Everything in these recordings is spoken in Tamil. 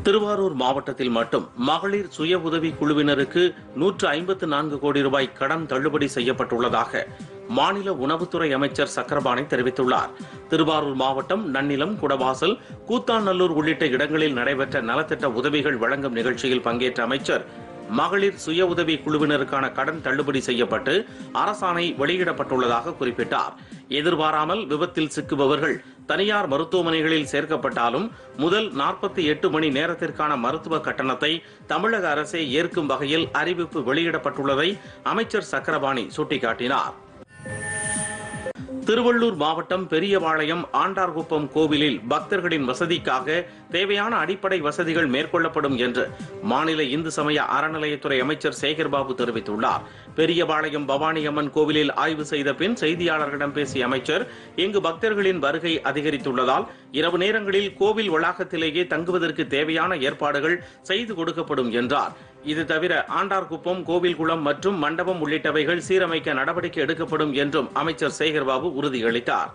திருவாரூர் மாவட்டத்தில் மட்டும் மகளிர் சுய உதவி குழுவினருக்கு நூற்று ஐம்பத்து நான்கு கோடி ரூபாய் கடன் தள்ளுபடி செய்யப்பட்டுள்ளதாக மாநில உணவுத்துறை அமைச்சர் சக்கரபாணி தெரிவித்துள்ளார் திருவாரூர் மாவட்டம் நன்னிலம் குடவாசல் கூத்தாநல்லூர் உள்ளிட்ட இடங்களில் நடைபெற்ற நலத்திட்ட உதவிகள் வழங்கும் நிகழ்ச்சியில் பங்கேற்ற அமைச்சர் மகளிர் சுய உதவி குழுவினருக்கான கடன் தள்ளுபடி செய்யப்பட்டு அரசாணை வெளியிடப்பட்டுள்ளதாக குறிப்பிட்டார் எதிர்பாராமல் விபத்தில் சிக்குபவர்கள் தனியார் மருத்துவமனைகளில் சேர்க்கப்பட்டாலும் முதல் நாற்பத்தி எட்டு மணி நேரத்திற்கான மருத்துவ கட்டணத்தை தமிழக அரசே ஏற்கும் வகையில் அறிவிப்பு வெளியிடப்பட்டுள்ளதை அமைச்சர் சக்கரபாணி சுட்டிக்காட்டினார் திருவள்ளூர் மாவட்டம் பெரியபாளையம் ஆண்டார்குப்பம் கோவிலில் பக்தர்களின் வசதிக்காக தேவையான அடிப்படை வசதிகள் மேற்கொள்ளப்படும் என்று மாநில இந்து சமய அறநிலையத்துறை அமைச்சர் சேகர்பாபு தெரிவித்துள்ளார் பெரியபாளையம் பவானி அம்மன் கோவிலில் ஆய்வு செய்த பின் செய்தியாளர்களிடம் பேசிய அமைச்சர் இங்கு பக்தர்களின் வருகை அதிகரித்துள்ளதால் இரவு நேரங்களில் கோவில் வளாகத்திலேயே தங்குவதற்கு தேவையான ஏற்பாடுகள் செய்து கொடுக்கப்படும் என்றார் இது தவிர ஆண்டார்குப்பம் கோவில்குளம் மற்றும் மண்டபம் உள்ளிட்டவைகள் சீரமைக்க நடவடிக்கை எடுக்கப்படும் என்றும் அமைச்சர் சேகர்பாபு உறுதியளித்தார்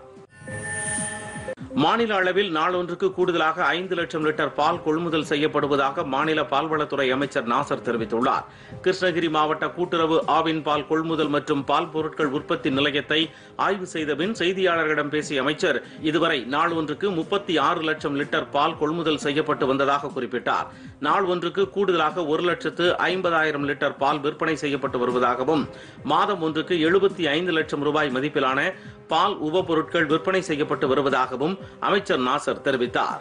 மாநில அளவில் நாளொன்றுக்கு கூடுதலாக ஐந்து லட்சம் லிட்டர் பால் கொள்முதல் செய்யப்படுவதாக மாநில பால்வளத்துறை அமைச்சர் நாசர் தெரிவித்துள்ளார் கிருஷ்ணகிரி மாவட்ட கூட்டுறவு ஆவின் பால் கொள்முதல் மற்றும் பால் பொருட்கள் உற்பத்தி நிலையத்தை ஆய்வு செய்த பின் செய்தியாளர்களிடம் பேசிய அமைச்சர் இதுவரை நாள் ஒன்றுக்கு முப்பத்தி ஆறு லட்சம் லிட்டர் பால் கொள்முதல் செய்யப்பட்டு வந்ததாக குறிப்பிட்டார் நாள் ஒன்றுக்கு கூடுதலாக ஒரு லட்சத்து ஐம்பதாயிரம் லிட்டர் பால் விற்பனை செய்யப்பட்டு வருவதாகவும் மாதம் ஒன்றுக்கு எழுபத்தி ஐந்து லட்சம் ரூபாய் மதிப்பிலான பால் உப பொருட்கள் விற்பனை செய்யப்பட்டு வருவதாகவும் அமைச்சர் நாசர் தெரிவித்தார்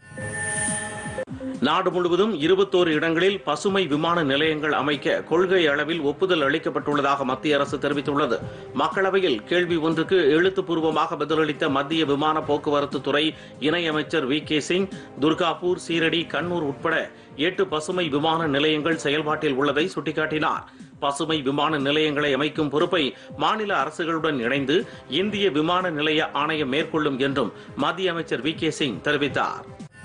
நாடு முழுவதும் இருபத்தோரு இடங்களில் பசுமை விமான நிலையங்கள் அமைக்க கொள்கை அளவில் ஒப்புதல் அளிக்கப்பட்டுள்ளதாக மத்திய அரசு தெரிவித்துள்ளது மக்களவையில் கேள்வி ஒன்றுக்கு எழுத்துப்பூர்வமாக பதிலளித்த மத்திய விமான போக்குவரத்து துறை இணையமைச்சர் வி கே சிங் துர்காபூர் சீரடி கண்ணூர் உட்பட எட்டு பசுமை விமான நிலையங்கள் செயல்பாட்டில் உள்ளதை சுட்டிக்காட்டினார் பசுமை விமான நிலையங்களை அமைக்கும் பொறுப்பை மாநில அரசுகளுடன் இணைந்து இந்திய விமான நிலைய ஆணையம் மேற்கொள்ளும் என்றும் மத்திய அமைச்சர் வி கே சிங் தெரிவித்தார்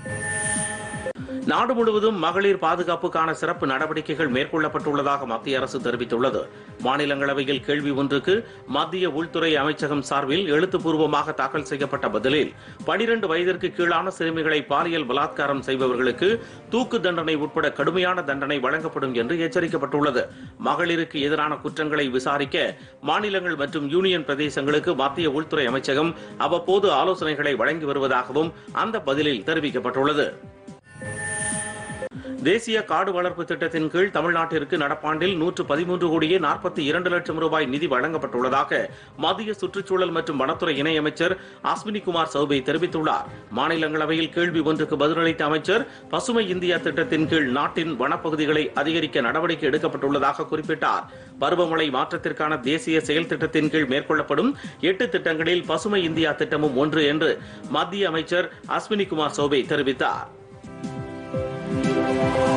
நாடு முழுவதும் மகளிர் பாதுகாப்புக்கான சிறப்பு நடவடிக்கைகள் மேற்கொள்ளப்பட்டுள்ளதாக மத்திய அரசு தெரிவித்துள்ளது மாநிலங்களவையில் கேள்வி ஒன்றுக்கு மத்திய உள்துறை அமைச்சகம் சார்பில் எழுத்துப்பூர்வமாக தாக்கல் செய்யப்பட்ட பதிலில் பனிரெண்டு வயதிற்கு கீழான சிறுமிகளை பாலியல் பலாத்காரம் செய்பவர்களுக்கு தூக்கு தண்டனை உட்பட கடுமையான தண்டனை வழங்கப்படும் என்று எச்சரிக்கப்பட்டுள்ளது மகளிருக்கு எதிரான குற்றங்களை விசாரிக்க மாநிலங்கள் மற்றும் யூனியன் பிரதேசங்களுக்கு மத்திய உள்துறை அமைச்சகம் அவ்வப்போது ஆலோசனைகளை வழங்கி வருவதாகவும் அந்த பதிலில் தெரிவிக்கப்பட்டுள்ளது தேசிய காடு வளர்ப்பு திட்டத்தின் கீழ் தமிழ்நாட்டிற்கு நடப்பாண்டில் நூற்று பதிமூன்று கோடியே நாற்பத்தி இரண்டு லட்சம் ரூபாய் நிதி வழங்கப்பட்டுள்ளதாக மத்திய சுற்றுச்சூழல் மற்றும் வனத்துறை இணையமைச்சர் அஸ்வினி குமார் சௌபே தெரிவித்துள்ளார் மாநிலங்களவையில் கேள்வி ஒன்றுக்கு பதிலளித்த அமைச்சர் பசுமை இந்தியா திட்டத்தின் கீழ் நாட்டின் வனப்பகுதிகளை அதிகரிக்க நடவடிக்கை எடுக்கப்பட்டுள்ளதாக குறிப்பிட்டார் பருவமழை மாற்றத்திற்கான தேசிய செயல் திட்டத்தின் கீழ் மேற்கொள்ளப்படும் எட்டு திட்டங்களில் பசுமை இந்தியா திட்டமும் ஒன்று என்று மத்திய அமைச்சர் அஸ்வினி குமார் சௌபே தெரிவித்தார்